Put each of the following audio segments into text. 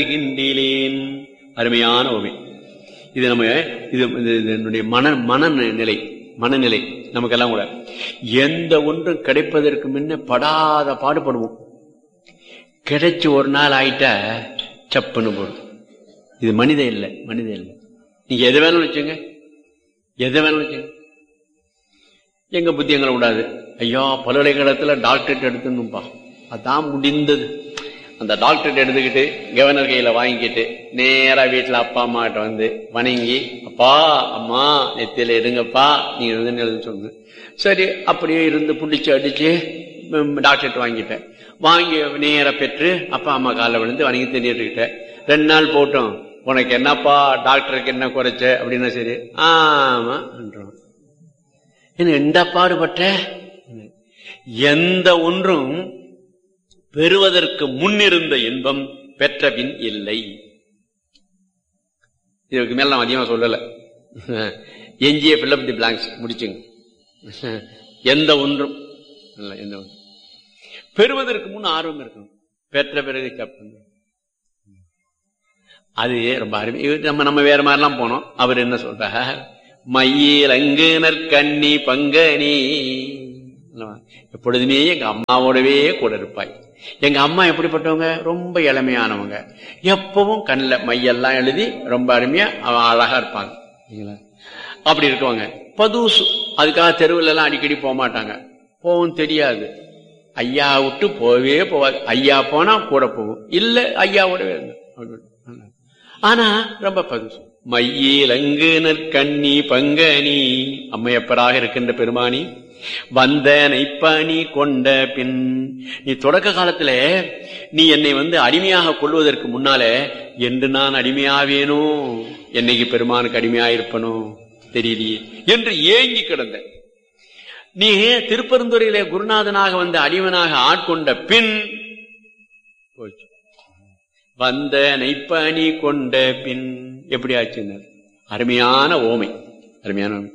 கிண்டிலேன் அருமையான ஓமை இது நம்ம இது இது- இது என்னுடைய மன மனநிலை மனநிலை நமக்கெல்லாம் கூட எந்த ஒன்றும் கிடைப்பதற்கு முன்ன படாத பாடுபடுவோம் கிடைச்சு ஒரு நாள் ஆயிட்டா சப்புன்னு போடும் இது மனித இல்லை மனித இல்லை நீங்க எது வேணாலும் வச்சுங்க எதை வேணாலும் வச்சுங்க எங்க புத்தி எங்களை விடாது ஐயா பல்கலைக்கழகத்துல டாக்டரேட் எடுத்துணும்பா அதான் முடிந்தது அந்த டாக்டரேட் எடுத்துக்கிட்டு கவர்னர் கையில வாங்கிக்கிட்டு நேரா வீட்டுல அப்பா அம்மா கிட்ட வந்து வணங்கி அப்பா அம்மா நெத்தியில எடுங்கப்பா நீங்க வந்து எழுத சொல்லுங்க சரி அப்படியே இருந்து புடிச்சு அடிச்சு ம், டாக்டரேட் வாங்கிட்டேன் வாங்கி நேரா பெற்று அப்பா அம்மா காலில் விழுந்து வணங்கி தின்னுட்டுக்கிட்டேன் ரெண்டு நாள் போட்டோம் உனக்கு என்னப்பா டாக்டருக்கு என்ன குறைச்ச அப்படின்னா சரி ஆமா என்றோம் என்ன எந்த பாடுபட்ட எந்த ஒன்றும் பெறுவதற்கு முன்னிருந்த இன்பம் பெற்ற பின் இல்லை இதுக்கு மேல நான் அதிகமா சொல்லல எஞ்சிய பில்லப் தி பிளாங்க்ஸ் முடிச்சுங்க எந்த ஒன்றும் இல்ல எந்த ஒன்றும் பெறுவதற்கு முன் ஆர்வம் இருக்கணும் பெற்ற பிறகு கப்பன் அது ரொம்ப அருமை இது நம்ம நம்ம வேற மாதிரிலாம் போனோம் அவர் என்ன சொல்றார் மையில் அங்கு நற்கண்ணி பங்கனி அல்லவா? எப்பொழுதுமே எங்க அம்மாவோடவே கூட இருப்பாய் எங்க அம்மா எப்படிப்பட்டவங்க ரொம்ப இளமையானவங்க எப்பவும் கண்ணில் மையெல்லாம் எழுதி ரொம்ப அருமையா அவ அழகா இருப்பாங்க சரிங்களா? அப்படி இருக்குவாங்க பதுசு அதுக்காக தெருவுல எல்லாம் அடிக்கடி போக மாட்டாங்க போவும் தெரியாது ஐயா விட்டு போகவே போவாது ஐயா போனா கூட போகும் இல்ல ஐயாவோடவே இருந்தோம். அப்படி. ஆனா ரொம்ப பதுசு மையில் அங்கு நற்கண்ணி பங்கனி அம்மையப்பராக இருக்கின்ற பெருமானி வந்த நைப்பனி கொண்ட பின் நீ தொடக்க காலத்துல நீ என்னை வந்து அடிமையாக கொள்வதற்கு முன்னாலே என்று நான் அடிமையாவேனோ என்னைக்கு பெருமானுக்கு அடிமையாயிருப்பனோ தெரியலையே என்று ஏங்கி கிடந்த நீ திருப்பெருந்துறையிலே குருநாதனாக வந்து அடிவனாக ஆட்கொண்ட பின் போச்சு வந்த நைப்பனி கொண்ட பின் எப்படி ஆச்சுன்னு அருமையான ஓமை அருமையான ஓமை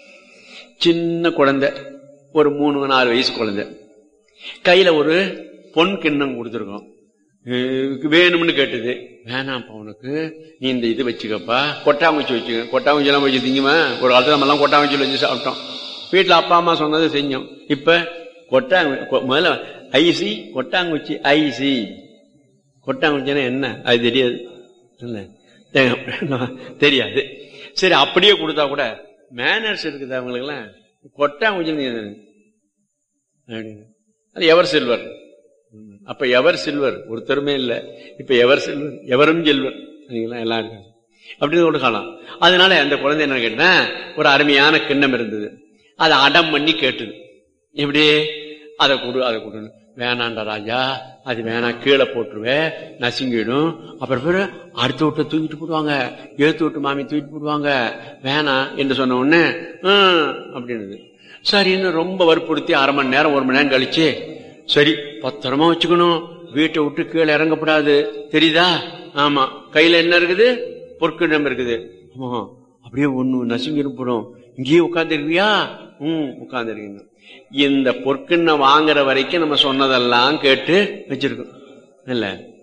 சின்ன குழந்தை ஒரு மூணு நாலு வயசு குழந்தை கையில ஒரு பொன் கிண்ணம் கொடுத்துருக்கோம் அஹ் வேணும்னு கேட்டது வேணாம்ப்பா உனக்கு நீ இந்த இது வச்சுக்கப்பா கொட்டாங்குச்சி வச்சுக்க கொட்டாங்குச்சி எல்லாம் வச்சு திங்குமா ஒரு காலத்துல நம்ம எல்லாம் கொட்டாங்குச்சியில் வச்சு சாப்பிட்டோம் வீட்டுல அப்பா அம்மா சொன்னதை செஞ்சோம் இப்ப கொட்டாங்கு கொ- முதல்ல ஐசி கொட்டாங்குச்சி ஐசி கொட்டாங்குச்சின்னா என்ன அது தெரியாது இல்ல தேங்க- தெரியாது சரி அப்படியே கொடுத்தா கூட மேனர்ஸ் இருக்குது அவங்களுக்குலாம் கொட்டாங்குச்சின்னு எது? அப்படின்னு. அது எவர் சில்வர் ம். அப்ப எவர் சில்வர் ஒருத்தருமே இல்ல இப்ப எவர் சில்வர் எவரும் சில்வர் சரிங்களா எல்லாம் இருக்காங்க அப்படின்னு ஒரு காலம் அதனால அந்த குழந்தை என்ன கேட்டா ஒரு அருமையான கிண்ணம் இருந்தது அதை அடம் பண்ணி கேட்டுது இப்படி அதை கொடு அதை கொடுன்னு வேணாண்டா ராஜா அது வேணாம் கீழே போட்டுருவேன் நசுங்கிடும் அப்புறம் பேரு அடுத்த விட்ட தூக்கிட்டு போடுவாங்க ஏத்து விட்டு மாமி தூக்கிட்டு போடுவாங்க வேணாம் என்று சொன்ன உடனே "ஹம்" அப்படின்னுது சரின்னு ரொம்ப வற்புறுத்தி அரை மணி நேரம் ஒரு மணி நேரம் கழிச்சு சரி பத்திரமா வச்சுக்கணும் வீட்டை விட்டு கீழே இறங்கக்கூடாது தெரியுதா ஆமா கையில என்ன இருக்குது பொற்கிடம் இருக்குது ஆமா அப்படியே ஒண்ணு நசுங்கி போடும் இங்கேயே உட்கார்ந்துருக்கியா ம் உட்கார்ந்துருக்கீங்க இந்த பொற்கிண்ண வாங்குற வரைக்கும் நம்ம சொன்னதெல்லாம் கேட்டு வச்சிருக்கோம் இல்ல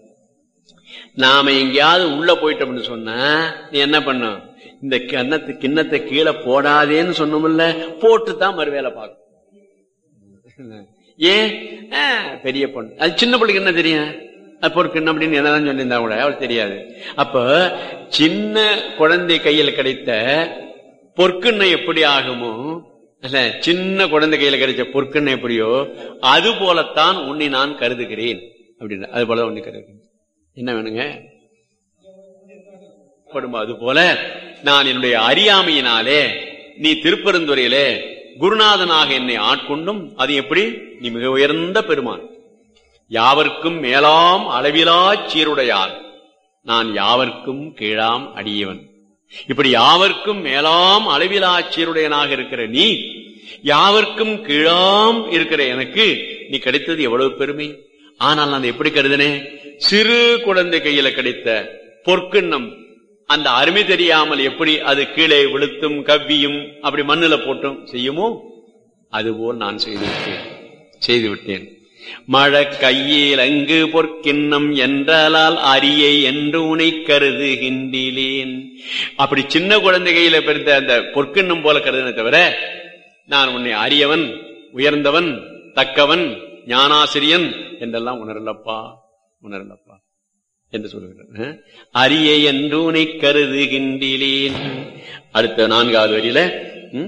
நாம எங்கேயாவது உள்ள போயிட்டோம்னு சொன்னா நீ என்ன பண்ணும் இந்த கிண்ணத்து கிண்ணத்தை கீழே போடாதேன்னு சொன்னோம்ல போட்டு தான் மறுவேலை பார்க்கும் ஏன் ஆ, பெரிய பொண்ணு அது சின்ன பிள்ளைக்கு என்ன தெரியும் அது பொறுக்கணும் அப்படின்னு என்னதான் சொல்லியிருந்தா கூட அவளுக்கு தெரியாது அப்ப சின்ன குழந்தை கையில் கிடைத்த பொற்கண்ணை எப்படி ஆகுமோ அல்ல சின்ன குழந்தை கையில கிடைச்ச பொற்கண்ணை எப்படியோ அது போலத்தான் உன்னை நான் கருதுகிறேன் அப்படின்னு அது போல உன்னை கருதுகிறேன் என்ன வேணுங்க படும் அது போல நான் என்னுடைய அறியாமையினாலே நீ திருப்பெருந்துறையிலே குருநாதனாக என்னை ஆட்கொண்டும் அது எப்படி நீ மிக உயர்ந்த பெருமான் யாவர்க்கும் மேலாம் அளவிலா சீருடையார் நான் யாவர்க்கும் கீழாம் அடியவன் இப்படி யாவர்க்கும் மேலாம் அளவிலா சீருடையனாக இருக்கிற நீ யாவர்க்கும் கீழாம் இருக்கிற எனக்கு நீ கிடைத்தது எவ்வளவு பெருமை ஆனால் நான் எப்படி கருதினேன் சிறு குழந்தை கையில கிடைத்த பொற்கிண்ணம் அந்த அருமை தெரியாமல் எப்படி அது கீழே விழுத்தும் கவ்வியும் அப்படி மண்ணுல போட்டும் செய்யுமோ அதுபோல் நான் செய்து விட்டேன் செய்து விட்டேன் மழ கையில் அங்கு பொற்கிண்ணம் என்றால் அரியை என்று உனை கருதுகின்றேன் அப்படி சின்ன குழந்தை கையில பெருத்த அந்த பொற்கிண்ணம் போல கருதுனே தவிர நான் உன்னை அரியவன் உயர்ந்தவன் தக்கவன் ஞானாசிரியன் என்றெல்லாம் உணரலப்பா உணரலப்பா என்று சொல்லுகிறார் அரிய என்று உனை கருதுகின்றேன் அடுத்த நான்காவது வரியில ம்,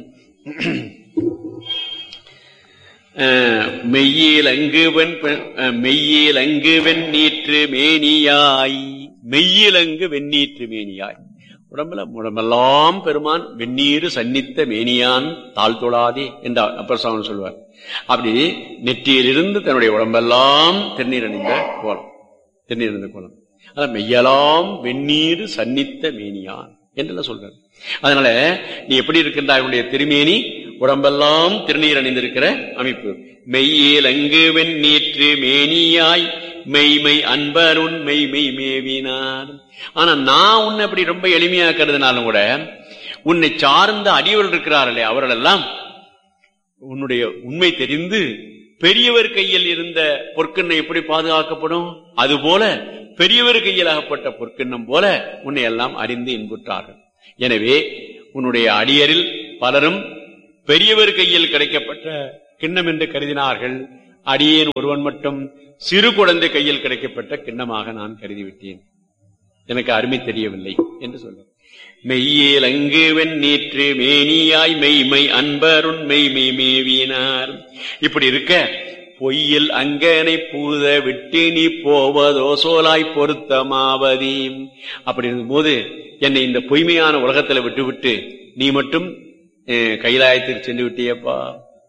அஹ், மெய்யில் அங்கு வெண் பெ- அஹ், மெய்யில் அங்கு வெண்ணீற்று மேனியாய் மெய்யில் அங்கு வெண்ணீற்று மேனியாய் உடம்புல உடம்பெல்லாம் பெருமான் வெந்நீர் சன்னித்த மேனியான் தாழ் தொழாதே என்று அப்பர் சாமி சொல்வார் அப்படி நெற்றியிலிருந்து தன்னுடைய உடம்பெல்லாம் திருநீர் அணிந்த கோலம் திருநீர் அணிந்த கோலம் அதான் மெய்யலாம் வெந்நீர் சன்னித்த மேனியான் என்றெல்லாம் சொல்றார் அதனால நீ எப்படி இருக்கின்றாய் உன்னுடைய திருமேனி உடம்பெல்லாம் திருநீர் அணிந்திருக்கிற அமைப்பு மெய்யில் அங்கு வெண்ணீற்று மேனியாய் மெய்மை அன்பருண் மெய்மை மேவினார் ஆனா நான் உன்னை அப்படி ரொம்ப எளிமையாக்குறதுனாலும் கூட உன்னை சார்ந்த அடியவர்கள் இருக்கிறார்களே அவர்கள் எல்லாம் உன்னுடைய உண்மை தெரிந்து பெரியவர் கையில் இருந்த பொற்கிண்ணம் எப்படி பாதுகாக்கப்படும் அதுபோல பெரியவர் கையில் அகப்பட்ட பொற்கிண்ணம் போல உன்னை எல்லாம் அறிந்து இன்புற்றார்கள் எனவே உன்னுடைய அடியரில் பலரும் பெரியவர் கையில் கிடைக்கப்பட்ட கிண்ணம் என்று கருதினார்கள் அடியேன் ஒருவன் மட்டும் சிறு குழந்தை கையில் கிடைக்கப்பட்ட கிண்ணமாக நான் கருதிவிட்டேன் எனக்கு அருமை தெரியவில்லை என்று சொல்ல மெய்யேல் அங்கு வெண்ணீற்று மேனியாய் மெய்மை அன்பருண் மெய்மை மேவினார் இப்படி இருக்க பொய்யில் அங்கனை பூத விட்டு நீ போவதோ சோலாய் பொருத்தமாவதி அப்படி இருக்கும்போது என்னை இந்த பொய்மையான உலகத்துல விட்டுவிட்டு நீ மட்டும் அஹ், கைலாயத்திற்கு சென்று விட்டியப்பா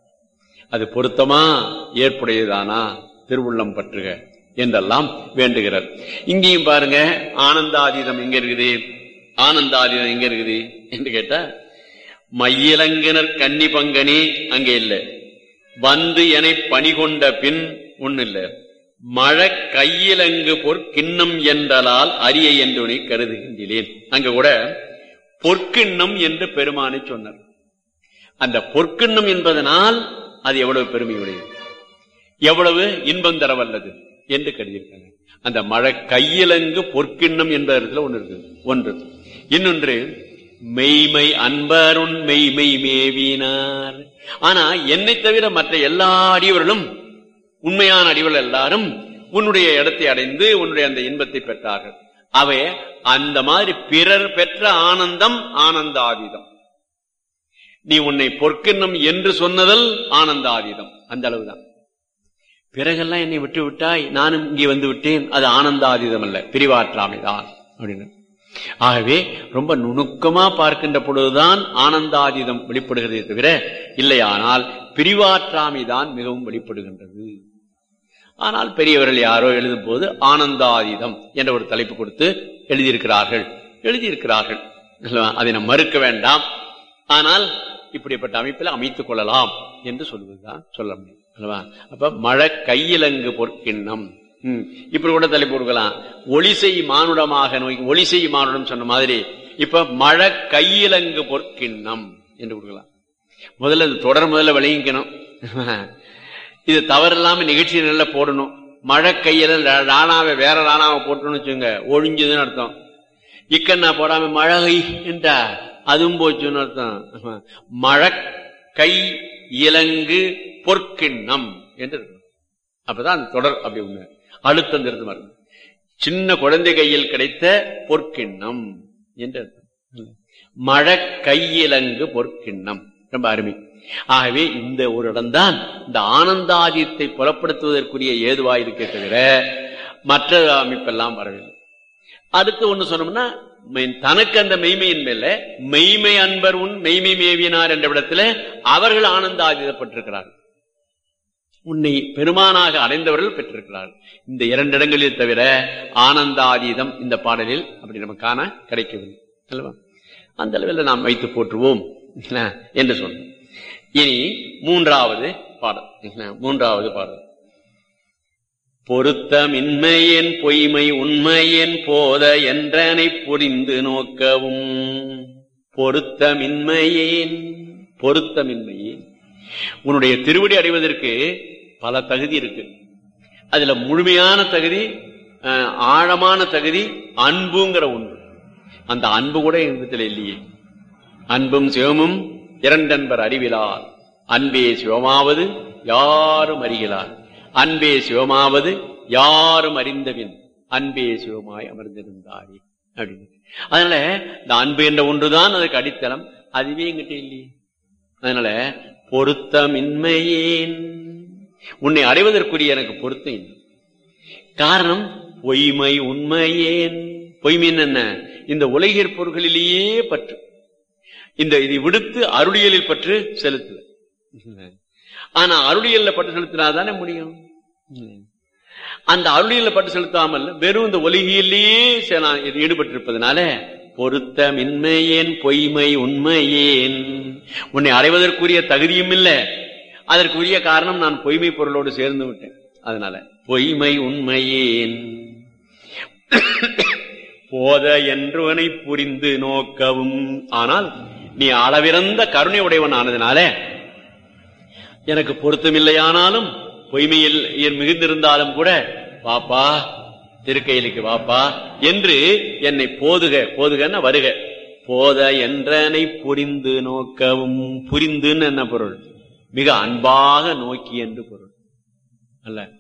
அது பொருத்தமா ஏற்புடையதானா திருவுள்ளம் பற்றுக என்றெல்லாம் வேண்டுகிறார் இங்கேயும் பாருங்க ஆனந்தாதீதம் எங்க இருக்குது ஆனந்தாதீதம் எங்க இருக்குது என்று கேட்டா மையிலங்கினர் கன்னி பங்கனி அங்கே இல்ல வந்து என பணி கொண்ட பின் ஒண்ணு இல்ல மழை கையிலங்கு பொற்கிண்ணம் என்றலால் அரிய என்று உன்னை கருதுகின்றேன் அங்க கூட பொற்கிண்ணம் என்று பெருமானை சொன்னார் அந்த பொற்கிண்ணம் என்பதனால் அது எவ்வளவு பெருமையுடையது எவ்வளவு இன்பம் தரவல்லது என்று கருதியிருக்காங்க அந்த மழை கையிலங்கு பொற்கிண்ணம் என்ற இடத்துல ஒன்று இருக்குது ஒன்று இன்னொன்று மெய்மை அன்பருண் மெய்மை மேவினார் ஆனா என்னை தவிர மற்ற எல்லா அடியவர்களும் உண்மையான அடிவர்கள் எல்லாரும் உன்னுடைய இடத்தை அடைந்து உன்னுடைய அந்த இன்பத்தை பெற்றார்கள் அவை அந்த மாதிரி பிறர் பெற்ற ஆனந்தம் ஆனந்தாதீதம் நீ உன்னை பொற்கிண்ணம் என்று சொன்னதல் ஆனந்தாதீதம் அந்த அளவுதான் பிறகெல்லாம் என்னை விட்டு விட்டாய் நானும் இங்கே வந்து விட்டேன் அது ஆனந்தாதீதம் அல்ல பிரிவாற்றாமைதான் அப்படின்னு ஆகவே ரொம்ப நுணுக்கமா பார்க்கின்ற பொழுதுதான் ஆனந்தாதீதம் வெளிப்படுகிறதே தவிர இல்லையானால் பிரிவாற்றாமைதான் மிகவும் வெளிப்படுகின்றது ஆனால் பெரியவர்கள் யாரோ எழுதும் போது ஆனந்தாதீதம் என்ற ஒரு தலைப்பு கொடுத்து எழுதியிருக்கிறார்கள் எழுதியிருக்கிறார்கள் அல்லவா? அதை நாம் மறுக்க வேண்டாம் ஆனால் இப்படிப்பட்ட அமைப்பில் அமைத்துக் கொள்ளலாம் என்று சொல்வதுதான் சொல்ல முடியும் அல்லவா அப்ப மழை கையிலங்கு பொற்கிண்ணம் ம், இப்படி கூட தலைப்பு கொடுக்கலாம் ஒளிசை மானுடமாக நோய் ஒளிசை மானுடம் சொன்ன மாதிரி இப்ப மழை கையிலங்கு பொற்கிண்ணம் என்று கொடுக்கலாம் முதல்ல இது தொடர் முதல்ல விளங்கிக்கணும் இது தவறில்லாம நிகழ்ச்சி நல்ல போடணும் மழை கையில ர- ராணாவை வேற ராணாவை போட்டோம்னு வச்சுங்க ஒழிஞ்சதுன்னு அர்த்தம் இக்கண்ணா போடாம மழை என்றா அதுவும் போச்சுன்னு அர்த்தம் மழை கை இலங்கு பொற்கிண்ணம் என்று இருக்கணும் அப்பதான் அந்த தொடர் அப்படி ஒண்ணு அழுத்தம் திருத்தமா இருக்கும் சின்ன குழந்தை கையில் கிடைத்த பொற்கிண்ணம் என்று அர்த்தம் மழை கையிலங்கு பொற்கிண்ணம் ரொம்ப அருமை ஆகவே இந்த ஒரு இடம்தான் இந்த ஆனந்தாதியத்தை புலப்படுத்துவதற்குரிய ஏதுவாயிருக்கே தவிர மற்ற அமைப்பெல்லாம் வரவில்லை அடுத்து ஒண்ணு சொன்னோம்னா மெய்- தனக்கு அந்த மெய்மையின் மேல மெய்மை அன்பர் உன் மெய்மை மேவினார் என்ற இடத்துல அவர்கள் ஆனந்தாதிதப்பட்டிருக்கிறார்கள் உன்னை பெருமானாக அடைந்தவர்கள் பெற்றிருக்கிறார்கள் இந்த இரண்டு இடங்களில் தவிர ஆனந்தாதீதம் இந்த பாடலில் அப்படி நம்ம காண கிடைக்கவில்லை அல்லவா அந்த அளவில் நாம் வைத்து போற்றுவோம் என்ன, என்று சொன்னோம் இனி மூன்றாவது பாடல் என்ன, மூன்றாவது பாடல் பொருத்தமின்மையேன் பொய்மை உண்மையேன் போத என்றனை புரிந்து நோக்கவும் பொருத்தமின்மையேன் பொருத்தமின்மையேன் உன்னுடைய திருவடி அடைவதற்கு பல தகுதி இருக்கு அதுல முழுமையான தகுதி அஹ், ஆழமான தகுதி அன்புங்கிற ஒன்று அந்த அன்பு கூட எங்கத்துல இல்லையே அன்பும் சிவமும் இரண்டன்பர் அறிவிலார் அன்பே சிவமாவது யாரும் அறிகிறார் அன்பே சிவமாவது யாரும் அறிந்தவின் அன்பே சிவமாய் அமர்ந்திருந்தாரே அப்படின்னு அதனால இந்த அன்பு என்ற ஒன்றுதான் அதுக்கு அடித்தளம் அதுவே எங்கிட்ட இல்லையே அதனால பொருத்தமின்மையேன் உன்னை அடைவதற்குரிய எனக்கு பொருத்தம் இல்லை காரணம் பொய்மை உண்மையேன் பொய்மைன்னு என்ன இந்த உலகியற் பொருள்களிலேயே பற்று இந்த இதை விடுத்து அருளியலில் பற்று செலுத்துவ ஆனா அருளியல்ல பட்டு செலுத்தினாதானே முடியும் அந்த அருளியல்ல பட்டு செலுத்தாமல் வெறும் இந்த ஒலிகியிலேயே சே- நான் இது ஈடுபட்டிருப்பதனால பொருத்தமின்மையேன் பொய்மை உண்மையேன் உன்னை அடைவதற்குரிய தகுதியும் இல்லை அதற்குரிய காரணம் நான் பொய்மை பொருளோடு சேர்ந்து விட்டேன் அதனால பொய்மை உண்மையேன் போத என்றுவனை புரிந்து நோக்கவும் ஆனால் நீ அளவிறந்த கருணை உடையவன் ஆனதுனால எனக்கு பொருத்தமில்லையானாலும் பொய்மையில் என் மிகுந்திருந்தாலும் கூட வாப்பா திருக்கையிலுக்கு வாப்பா என்று என்னை போதுக போதுகன்னா வருக போத என்றனை புரிந்து நோக்கவும் புரிந்துன்னு என்ன பொருள் மிக அன்பாக நோக்கி என்று பொருள் அல்ல